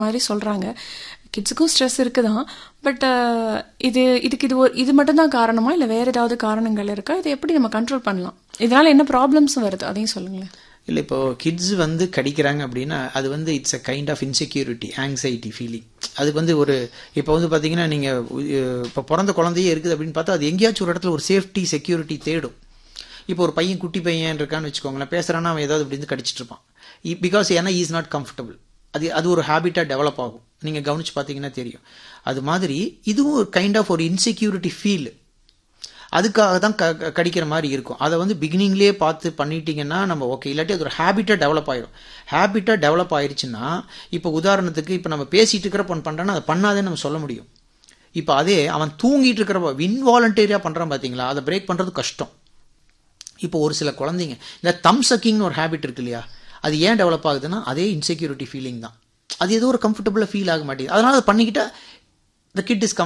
மாதிரி சொல்கிறாங்க கிட்ஸுக்கும் ஸ்ட்ரெஸ் இருக்குதான் பட் இது இதுக்கு இது ஒரு இது மட்டும்தான் காரணமா இல்லை வேறு ஏதாவது காரணங்கள் இருக்கா இதை எப்படி நம்ம கண்ட்ரோல் பண்ணலாம் இதனால் என்ன ப்ராப்ளம்ஸ் வருது அதையும் சொல்லுங்களேன் இல்லை இப்போ கிட்ஸ் வந்து கடிக்கிறாங்க அப்படின்னா அது வந்து it's a kind of insecurity anxiety feeling அதுக்கு வந்து ஒரு இப்போ வந்து பார்த்தீங்கன்னா நீங்கள் இப்போ பிறந்த குழந்தையே இருக்குது அப்படின்னு பார்த்தா அது எங்கேயாச்சும் ஒரு இடத்துல ஒரு சேஃப்டி செக்யூரிட்டி தேடும் இப்போ ஒரு பையன் குட்டி பையன் இருக்கான்னு வச்சுக்கோங்களேன் பேசுகிறான்னா அவன் ஏதாவது இப்படி இருந்து கடிச்சிட்டு இருப்பான் பிகாஸ் ஏன்னா இஸ் நாட் கம்ஃபர்டபிள் அது அது ஒரு ஹேபிட்டாக டெவலப் ஆகும் நீங்கள் கவனிச்சு பார்த்தீங்கன்னா தெரியும் அது மாதிரி இதுவும் ஒரு கைண்ட் ஆஃப் ஒரு இன்செக்யூரிட்டி ஃபீல் அதுக்காக தான் க கடிக்கிற மாதிரி இருக்கும் அதை வந்து பிகினிங்லேயே பார்த்து பண்ணிட்டீங்கன்னா நம்ம ஓகே இல்லாட்டி அது ஒரு ஹேபிட்டாக டெவலப் ஆயிடும் ஹேபிட்டாக டெவலப் ஆயிடுச்சுன்னா இப்போ உதாரணத்துக்கு இப்போ நம்ம பேசிட்டு இருக்கிறப்ப ஒன்று பண்ணுறோன்னா அதை பண்ணாதேன்னு நம்ம சொல்ல முடியும் இப்போ அதே அவன் தூங்கிட்டு இருக்கிறப்ப இன்வாலண்டரியாக பண்ணுறான் பார்த்தீங்களா அதை பிரேக் பண்ணுறது கஷ்டம் இப்போ ஒரு சில குழந்தைங்க இந்த தம் சக்கிங்னு ஒரு ஹேபிட் இருக்கு இல்லையா அது ஏன் டெவலப் ஆகுதுன்னா அதே இன்செக்யூரிட்டி ஃபீலிங் தான் அது ஏதோ ஒரு கம்ஃபர்டபுளாக ஃபீல் ஆக மாட்டேங்குது அதனால அதை பண்ணிக்கிட்டா த கிட் இஸ் கம்